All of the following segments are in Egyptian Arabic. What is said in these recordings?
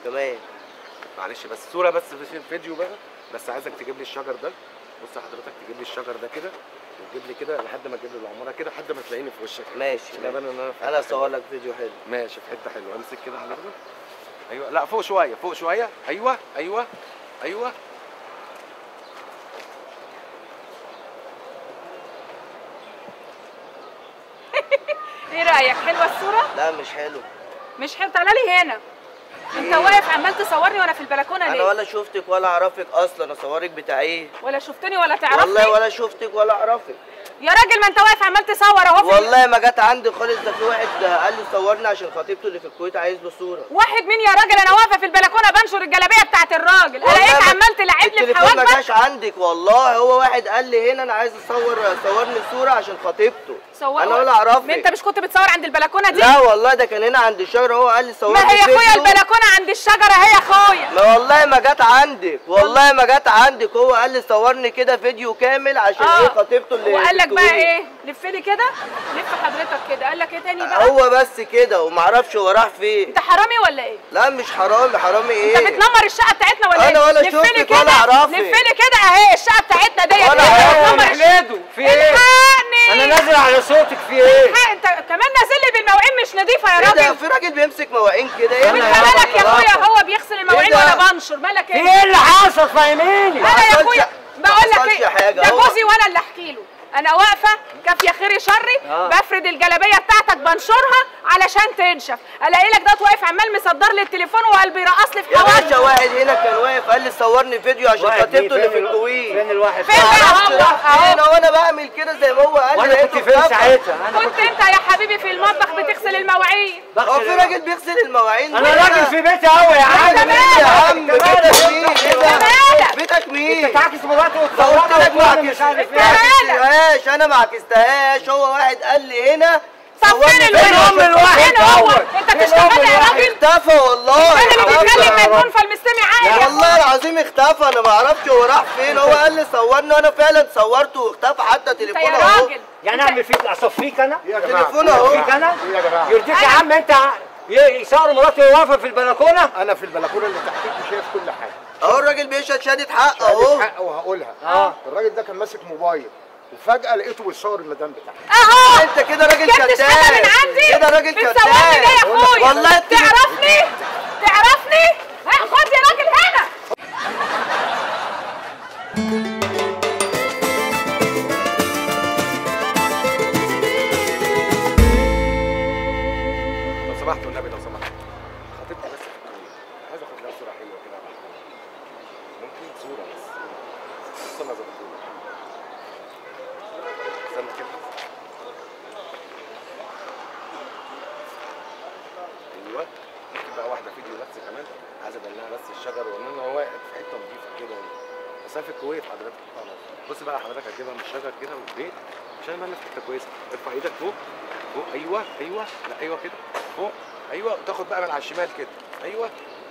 كمان معلش بس صوره بس في فيديو بقى بس عايزك تجيب لي الشجر ده بص حضرتك تجيب لي الشجر ده كده وتجيب لي كده لحد ما تجيب لي العماره كده لحد ما تلاقيني في وشك ماشي كده بان ان انا في انا حتة اصور حلوة. لك فيديو حلو ماشي في حته حلوه امسك كده حضرتك ايوه لا فوق شويه فوق شويه ايوه ايوه ايوه ايه رايك حلوه الصوره لا مش حلو مش حلوه تعالى لي هنا انت واقف عمال تصورني وانا في البلكونه انا ليه ولا شفتك ولا اعرفك اصلا اصورك بتاع ايه ولا شفتني ولا تعرفني والله ولا شفتك ولا اعرفك يا راجل ما انت واقف عمال تصور اهو في والله ما جت عندي خالص ده في واحد قال لي صورني عشان خطيبته اللي في الكويت عايز له صوره واحد مين يا راجل انا واقفه في البلكونه بنشر الجلابيه بتاعت الراجل والله الاقيك ما- عمال تلعب لي في التليفون ما حواجبك جاش عندك والله هو واحد قال لي هنا انا عايز اصور صورني صوره عشان خطيبته صور انا ولا اعرفك ما انت مش كنت بتصور عند البلكونه دي لا والله ده كان هنا عند الشجره هو قال لي صورني ما هي اخويا فيديو. البلكونه عند الشجره هي يا اخويا ما والله ما جت عندك والله ما جت عندك هو قال لي صورني كده فيديو كامل عشان ايه خطيبته اللي وقال لك في بقى الكويت. ايه لف لي كده لف حضرتك كده قال لك ايه تاني بقى هو بس كده ومعرفش هو راح فين انت حرامي ولا ايه لا مش حرامي حرامي ايه انت بتنمر الشقه بتاعتنا ولا أنا ايه ولا لف لي شفتك كده ولا أعرفك. لف لي كده اهي الشقه بتاعتنا ديت ولا انت أعرفك. بتنمر الشقة. حميدو في ايه؟ الحقني انا نازل على صوتك في ايه؟ الحق انت كمان نازل لي بالمواعين مش نظيفه يا ايه ده راجل في راجل بيمسك مواعين كده ايه انت ده؟ مالك يا اخويا هو بيغسل المواعين ده؟ وانا بنشر مالك في ايه ايه اللي حصل فاهميني؟ انا يا حصلش- اخويا ما بقول لك حصلش ايه حاجة، ده هو- جوزي وانا اللي احكي له انا واقفه كافيه خيري شري آه. بفرد الجلابيه بتاعتك بنشرها علشان تنشف الاقي لك ده واقف عمال مصدر لي التليفون وقلبي رقص لي في يا حواجبي باشا واحد هنا كان واقف قال لي صورني فيديو عشان واحد خطيبته مين؟ اللي في فين- الكويت فين الواحد؟ فين ما بقى اعرفش هو؟ راح أهو. فين وانا بعمل كده زي ما هو قال لي وانا كنت لقيته فين اختفى. ساعتها؟ انا كنت انت يا حبيبي في المطبخ بتغسل المواعين هو في راجل بيغسل المواعين انا ده؟ راجل في بيتي قوي يا عم انت مين يا عم انت بيتك مالك؟ مين ايه انت ده مالك؟ بيتك مين انت تعاكس مراتي قلت وتصورها لك ما وتقول مش عارف انت ايه مالك؟ عكستهاش انا ما عكستهاش هو واحد قال لي هنا طب صورني فين فيديو الولد؟ ام الواحد فين هو؟ اول؟ انت فين بتشتغل ام يا الواحد؟ راجل اختفى والله انا اللي اختفى. بيتكلم مجنون فالمستمع عادي والله العظيم اختفى انا ما اعرفش هو راح فين هو قال لي صورني وانا فعلا صورته واختفى حتى انت تليفونه يا اهو راجل يعني اعمل فيك اصفيك انا؟ تليفونه اهو اصفيك انا؟ يا جماعه يرضيك يا عم انت ي- يصور مراتي واقفه في البلكونه؟ انا في البلكونه اللي تحتيك وشايف كل حاجه اهو الراجل بيشهد شهاده حق شهادة اهو حق وهقولها اه. الراجل ده كان ماسك موبايل وفجاه لقيته بيصور المدام بتاعته اهو انت كده راجل جبت كذاب شهاده من عندي كده راجل بتصورني ليه يا كذاب اخويا والله انت تعرفني تعرفني ها خد يا راجل هنا لو سمحت والنبي لو سمحت خطيبتي بس في الكويت عايز اخد لها صوره حلوه كده ممكن صوره بس استنى ظبطوها استنى كده ايوه ممكن بقى واحده فيديو بس كمان عايز ادلها بس الشجر وان انا واقف في حته نظيفه كده بس انا في الكويت حضرتك بص بقى حضرتك هتجيبها من الشجر كده والبيت عشان يبقى لنا في حته كويسه ارفع ايدك فوق فوق ايوه ايوه لا ايوه كده فوق ايوه وتاخد بقى من على الشمال كده ايوه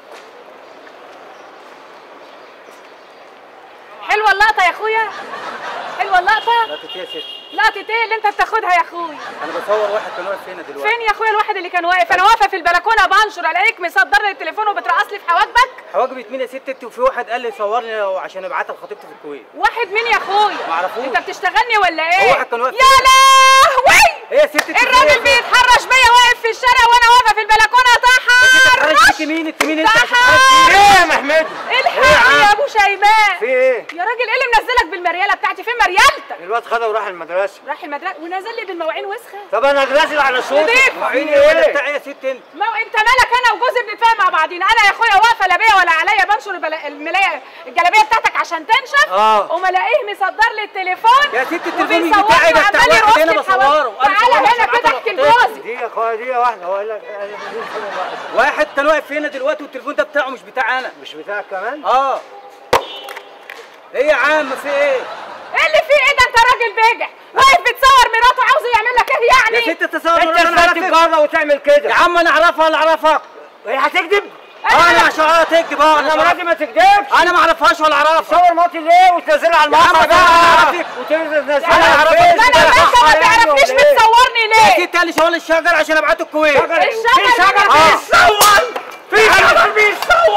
حلوه اللقطه يا اخويا حلوه اللقطه لا تتيا ست لقطه ايه اللي انت بتاخدها يا اخويا انا بصور واحد كان واقف هنا دلوقتي فين يا اخويا الواحد اللي كان واقف انا واقفه في البلكونه بنشر الاقيك مصدر لي التليفون وبترقص لي في حواجبك حواجبي مين يا ست انت وفي واحد قال لي صورني عشان ابعتها لخطيبتي في الكويت واحد مين يا اخويا معرفوش. انت بتشتغلني ولا ايه هو واحد كان واقف يا لهوي ايه يا ست انت الراجل فين؟ بيتحرش بيا واقف في الشارع وانا واقفه في البلكونه تتحرش تحرش بيكي مين انت مين انت تحرش. ايه يا محمد الحقني يا ابو شيماء في ايه يا راجل ايه اللي منزلك بالمرياله بتاعتي فين مريالتك الواد خدها وراح المدرسه راح المدرسه ونزل لي بالمواعين وسخه طب انا نازل على صوتك نضيف. وعيني في ايه ايه؟ بتاع ايه يا ست انت ما هو انت مالك انا وجوزي بنتفاهم مع بعضينا انا يا اخويا واقفه لا بيا ولا عليا بنشر البلا- الملايه الجلابيه بتاعتك عشان تنشف اه. وما الاقيه مصدر لي التليفون يا ست التليفون وبيصورني بتاعي ده بتاع وعمال واحد يرقص هنا لي الحواجب. بصوره وأنا تعالى صورت هنا عشان كده أبعته احكي لخطيبتي. لجوزي دي يا اخويا دي واحده هقول لك واحد كان واقف هنا دلوقتي والتليفون ده بتاعه مش بتاع انا مش بتاعك كمان اه ايه يا عم في ايه ايه اللي فيه ايه ده انت راجل بيجح واقف بتصور مراته عاوز يعمل لك ايه يعني يا ست تصور انت أنا ازاي عارفك. تتجرأ وتعمل كده يا عم انا اعرفها ولا اعرفك هي هتكذب اه انا عشان اه تكذب اه انا انا مراتي ما تكذبش انا ما اعرفهاش ولا اعرفها تصور مراتي ليه وتنزلها على يا عم الموقع بقى أنا بقى عارفك. وتنزلها أنا على عارفك. الفيس ما انا ولا ما انت ما صح يعني تعرفنيش ولا إيه؟ بتصورني يا ليه ست قال لي شغل الشجر عشان ابعته الكويت شجر الشجر في شجر اللي- بيتصور في شجر بيتصور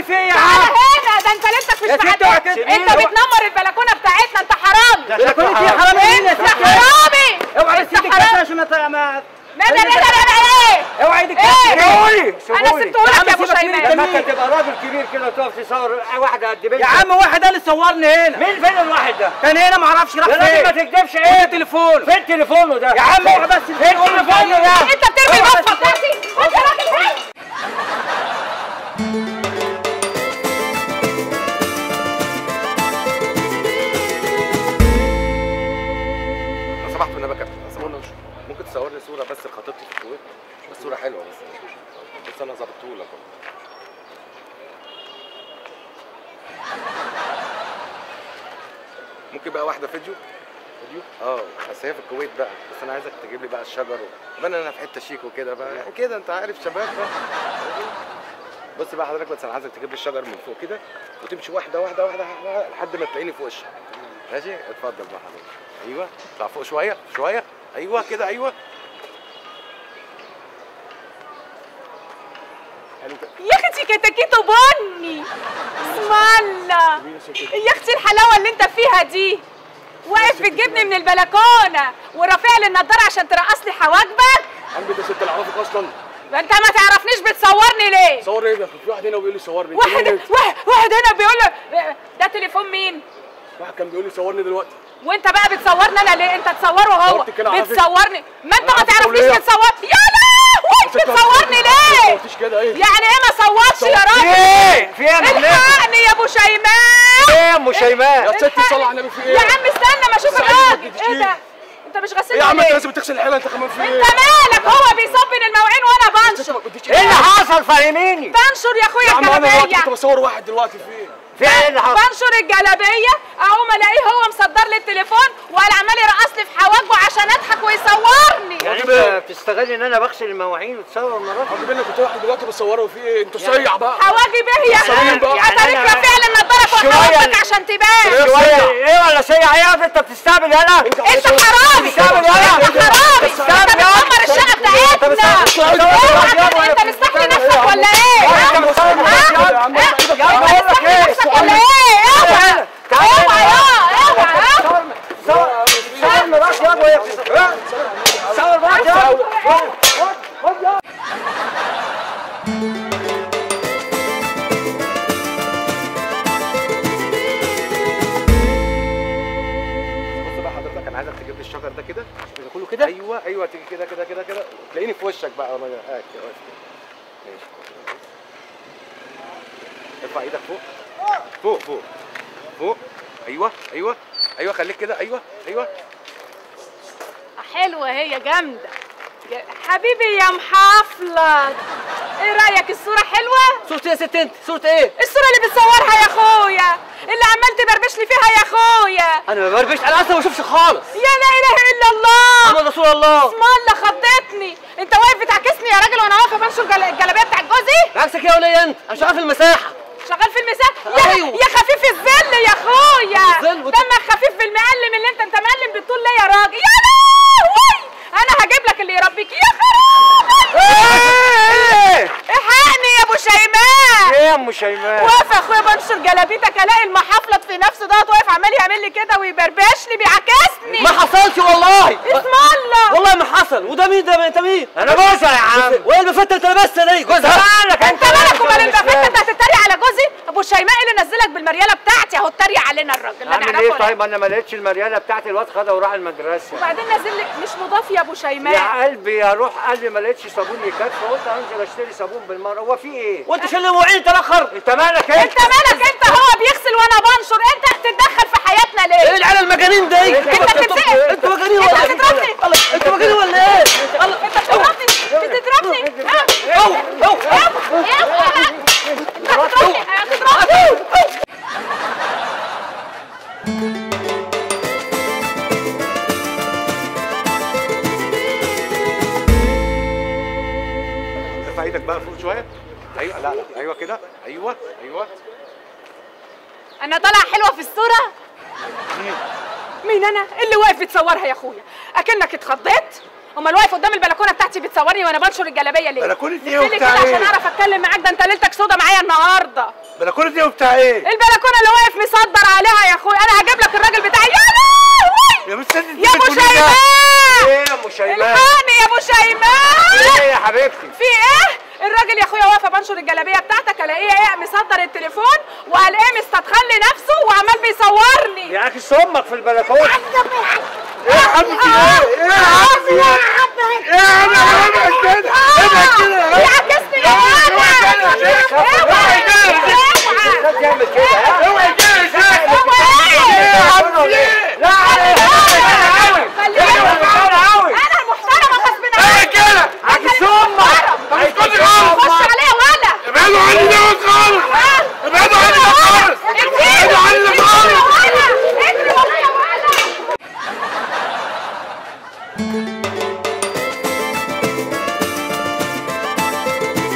حرامي في ايه يا تعالى عم هنا ده انت لسه مش يا ست معدي اوعى كده. انت بتنمر البلكونه بتاعتنا انت حرامي بلكونه في حرامي مين يا انت ست حرامي اوعى انت سيدك حرامي كده عشان ما ت- ما ندى ندى ندى ايه اوعى ايدك ايه سيبوني انا سبته لك يا ابو شيماء لما انت تبقى راجل كبير كده وتقف تصور واحده قد بنتك يا عم واحد قال لي صورني هنا مين فين الواحد ده؟ كان هنا ما اعرفش راح يا راجل ما فين تكذبش فين ايه؟ التليفون فين تليفونه ده؟ يا عم اوعى بس فين تليفونه ده؟ انت بترمي البطه بتاعتي خد يا راجل هاي لو سمحت والنبي يا كابتن لو سمحت. ممكن تصور لي صوره بس لخطيبتي في الكويت بس صوره حلوه بس بس انا ظبطته لك أهو. ممكن بقى واحده فيديو فيديو اه بس هي في الكويت بقى بس انا عايزك تجيب لي بقى الشجر و... بقى انا في حته شيك وكده بقى يعني كده انت عارف شباب بقى بص بقى حضرتك بس انا عايزك تجيب لي الشجر من فوق كده وتمشي واحده واحده واحده, واحدة لحد ما تلاقيني فوق الشجر ماشي اتفضل بقى حضرتك ايوه اطلع فوق شويه شويه ايوه كده ايوه حلو كده يا اختي كتاكيته بني اسم الله يا اختي الحلاوه اللي انت فيها دي واقف بتجيبني من البلكونه ورافع لي النضاره عشان ترقص لي حواجبك عمي ده ست العرفك اصلا ما انت ما تعرفنيش بتصورني ليه صور ايه ده في واحد هنا بيقول لي صورني واحد مين انت؟ واحد, واحد هنا بيقول له ده تليفون مين واحد كان بيقول لي صورني دلوقتي وانت بقى بتصورني انا ليه انت تصوره هو صورتك كده عارف إيه؟ بتصورني ما انت ما عارف تعرفنيش الأولية. بتصور يا لهوي بتصورني ليه مفيش كده ايه يعني ايه ما صورش يا راجل ايه؟ في ايه يا مجنون؟ الحقني يا ابو شيماء ايه يا ام شيماء؟ يا ست صلى على النبي في ايه يا عم استنى ما اشوف سعيد الراجل ما تجيش ايه ده انت مش غسيل ايه يا عم انت ليه؟ لازم تغسل الحاله انت كمان في ايه انت مالك هو بيصبن المواعين وانا ست بنشر ما بديش ايه اللي حصل فهميني؟ بنشر يا اخويا يا عم انا دلوقتي كنت الجلابيه بصور واحد دلوقتي في ايه في ايه اللي حصل؟ بنشر الجلابيه اقوم الاقيه هو مصدر لي التليفون وقال عمال يرقص لي في حواجبه عشان اضحك ويصورني يعني انت بتستغل ان انا بغسل المواعين وتصور مراتي؟ خد بالك كنت واحد دلوقتي بصوره في ايه انت صيع بقى حواجب ايه يا صارين بقى. يا تاريخ يعني رافع لي النضاره فوق شوية حواجبك ال- عشان تبان شوية ايه ولا سيع ايه انت بتستقبل هنا؟ انت حرامي بتستقبل هنا؟ انت حرامي انت بتدمر الشقه بتاعتنا اوعى انت مستحلي نفسك ولا ايه؟ انت متصور مراتي يا يا عم عم ايدك يا عم انت بقول لك مستحلي ايه؟ نفسك ولا ايه؟ اوعى اوعى يا اوعى صور صور مراتي يا ابو يا صور مراتي يا ابو بص بقى حضرتك انا عايزك تجيب لي الشجر ده كده ده كله كده؟ ايوه ايوه تيجي كده كده كده كده تلاقيني في وشك بقى وانا قاعد كده واقف كده. ماشي ارفع ايدك فوق فوق فوق فوق ايوه ايوه ايوه خليك كده ايوه ايوه حلوه هي جامده يا- حبيبي يا محافلة ايه رايك الصوره حلوه صورة ايه يا ست انت؟ صورة ايه؟ الصوره اللي بتصورها يا اخويا اللي عمال تبربش لي فيها يا اخويا انا ما بربش انا اصلا ما بشوفش خالص يا لا اله الا الله محمد رسول الله اسم الله خضتني انت واقف بتعكسني يا راجل وانا واقفه بنشر جل- الجلابيه بتاعت جوزي بعكسك يا ولية انت انا شغال في المساحة شغال في المساء يا, أيوة. يا خفيف الظل يا اخويا الظل وت- دمك خفيف في المقلم اللي انت انت مقلم بالطول ليه يا راجل يا لهوي انا هجيب لك اللي يربيك يا خرابي ايه؟ الحقني يا ابو شيماء ايه يا ام شيماء؟ واقف يا اخويا بنشر جلابيتك الاقي المحافلط في نفسه دوت واقف عمال يعمل لي كده ويبربش لي بيعكسني ما حصلش والله اسم الله والله ما حصل وده مين ده انت مين؟ انا جوزها يا عم وايه البفتة انت لابسها دي؟ جوزها مالك انت مالك ومال البفتة انت هتتريق على جوزي ابو شيماء اللي نزلك بالمرياله بتاعتي اهو اتريق علينا الراجل لا اعمل نعرفه ايه ولا طيب انا ما لقيتش المريالة بتاعتي الواد خدها وراح المدرسة وبعدين نازل لي مش مضاف يا ابو شيماء يا قلبي يا روح قلبي ما لقيتش صابون يكفي قلت انزل اشتري صابون بالمره هو في ايه؟ وانت شل مواعين تاخر انت مالك انت مالك انت هو بيغسل وانا بنشر انت تتدخل في حياتنا ايه ليه العيال المجانين دي؟ انت بتتسقف انتوا مجانين انت ولا ايه؟ بتضربني الله، انتوا مجانين ولا ايه؟ الله انت بتضربني بتضربني ها؟ أو أو اوعى انت بتضربني بتضربني ارفع ايدك بقى فوق شويه ايوه لا لا ايوه كده ايوه ايوه انا طالعه حلوه في الصوره مين انا اللي واقف بتصورها يا اخويا اكنك اتخضيت امال واقف قدام البلكونه بتاعتي بتصورني وانا بنشر الجلابيه ليه بلكونة ايه قلت لي كده وبتاع عشان ايه؟ اعرف اتكلم معاك ده انت ليلتك سودا معايا النهارده البلكونه دي وبتاع ايه؟ البلكونه اللي واقف مصدر عليها يا اخويا انا هجيب لك الراجل بتاعي يا لهوي يا مستر انت يا ابو بتقولي ده؟ شيماء ايه يا ام شيماء؟ الحقني يا ابو شيماء ايه يا حبيبتي؟ في ايه الراجل يا اخويا واقفه بنشر الجلابيه بتاعتك الاقيه ايه مصدر التليفون وقال ايه مستدخل لي نفسه وعمال بيصورني يا اخي امك في البلكونه ايه يا حبيبتي ايه؟